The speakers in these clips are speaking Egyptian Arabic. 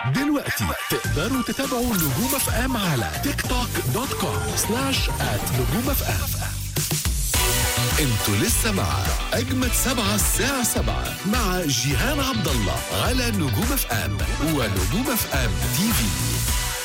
دلوقتي تقدروا تتابعوا نجوم اف ام على تيك توك دوت كوم سلاش ات نجوم اف ام انتوا لسه مع اجمد سبعة الساعة سبعة مع جيهان عبد الله على نجوم اف ام ونجوم اف ام تي في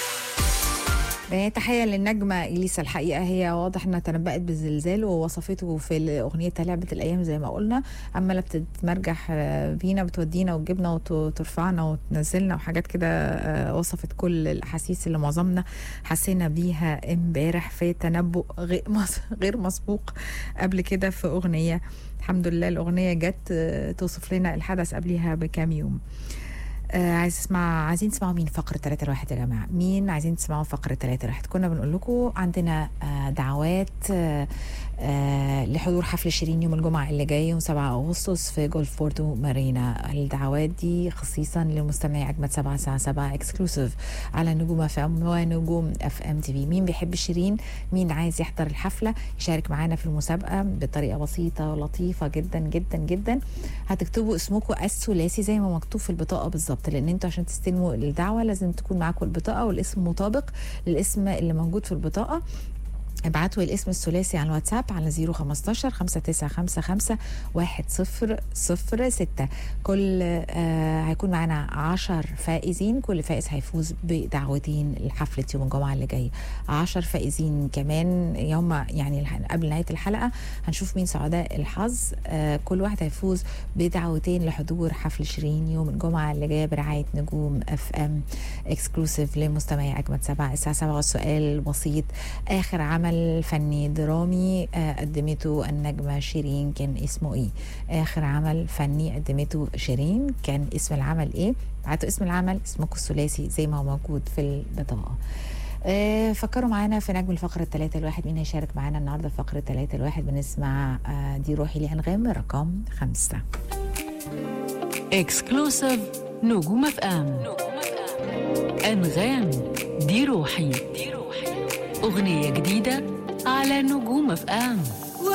تحية للنجمة إليسا الحقيقة هي واضح إنها تنبأت بالزلزال ووصفته في أغنيتها لعبة الأيام زي ما قلنا عمالة بتتمرجح آه، بينا بتودينا وتجيبنا وترفعنا وتنزلنا وحاجات كده آه، وصفت كل الأحاسيس اللي معظمنا حسينا بيها امبارح في تنبؤ غير مس- غير مسبوق قبل كده في أغنية الحمد لله الأغنية جت آه، توصف لنا الحدث قبلها بكام يوم آه عايز اسمع عايزين تسمعوا مين فقرة 3 الواحد يا جماعة مين عايزين تسمعوا فقرة 3 الواحد كنا بنقول لكم عندنا آه دعوات آه آه لحضور حفل شيرين يوم الجمعة اللي جاي يوم 7 أغسطس في جولف بوردو مارينا الدعوات دي خصيصا لمستمعي أجمد 7 الساعة 7 اكسكلوسيف على نجوم اف ام ونجوم اف ام تي في مين بيحب شيرين مين عايز يحضر الحفلة يشارك معانا في المسابقة بطريقة بسيطة ولطيفة جدا جدا جدا هتكتبوا اسمكم الثلاثي زي ما مكتوب في البطاقه بالظبط لان انتوا عشان تستلموا الدعوه لازم تكون معاكم البطاقه والاسم مطابق للاسم اللي موجود في البطاقه ابعتوا الاسم الثلاثي على الواتساب على 015 5955 1006 كل آه هيكون معانا 10 فائزين كل فائز هيفوز بدعوتين لحفله يوم الجمعه اللي جاي 10 فائزين كمان يوم يعني الح- قبل نهايه الحلقه هنشوف مين سعداء الحظ آه كل واحد هيفوز بدعوتين لحضور حفل شيرين يوم الجمعه اللي جايه برعايه نجوم اف ام اكسكلوسيف لمستمعي اجمد سبعة الساعه 7 والسؤال بسيط اخر عمل فني درامي آه قدمته النجمه شيرين كان اسمه ايه اخر عمل فني قدمته شيرين كان اسم العمل ايه بعتوا اسم العمل اسمكم الثلاثي زي ما هو موجود في البطاقه آه، فكروا معانا في نجم الفقرة الثلاثة الواحد مين هيشارك معانا النهاردة في فقرة الثلاثة الواحد بنسمع آه، دي روحي لأنغام رقم خمسة اكسكلوسيف نجوم اف ام انغام دي روحي اغنيه جديده على نجوم اف ام